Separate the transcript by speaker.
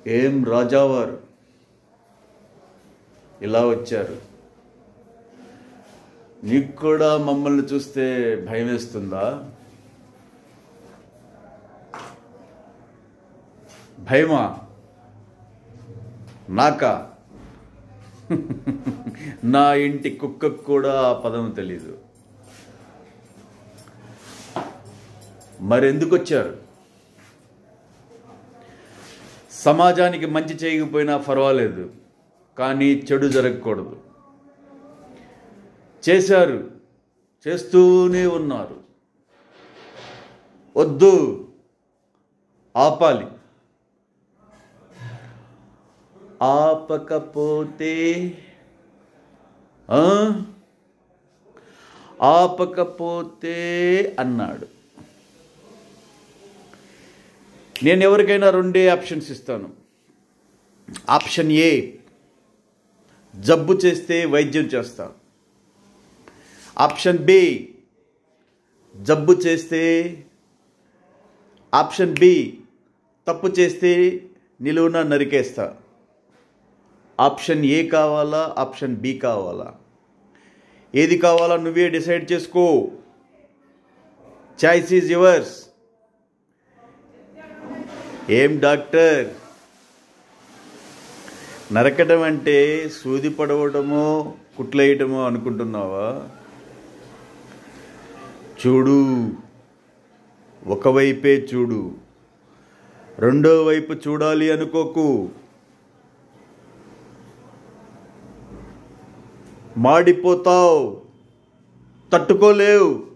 Speaker 1: ఏం రాజావారు ఇలా వచ్చారు నీకు కూడా మమ్మల్ని చూస్తే భయం వేస్తుందా భయమా నాకా నా ఇంటి కుక్కకు కూడా ఆ పదం తెలీదు మరెందుకు వచ్చారు సమాజానికి మంచి చేయకపోయినా పర్వాలేదు కానీ చెడు జరగకూడదు చేశారు చేస్తూనే ఉన్నారు వద్దు ఆపాలి ఆపకపోతే ఆ? ఆపకపోతే అన్నాడు నేను ఎవరికైనా రెండే ఆప్షన్స్ ఇస్తాను ఆప్షన్ ఏ జబ్బు చేస్తే వైద్యం చేస్తా ఆప్షన్ బి జబ్బు చేస్తే ఆప్షన్ బి తప్పు చేస్తే నిలువున నరికేస్తా ఆప్షన్ ఏ కావాలా ఆప్షన్ బి కావాలా ఏది కావాలా నువ్వే డిసైడ్ చేసుకో చాయిస్ ఈజ్ యువర్స్ ఏం డాక్టర్ నరకడం అంటే సూది పడవటమో కుట్లేయటమో అనుకుంటున్నావా చూడు ఒకవైపే చూడు రెండో వైపు చూడాలి అనుకోకు మాడిపోతావు తట్టుకోలేవు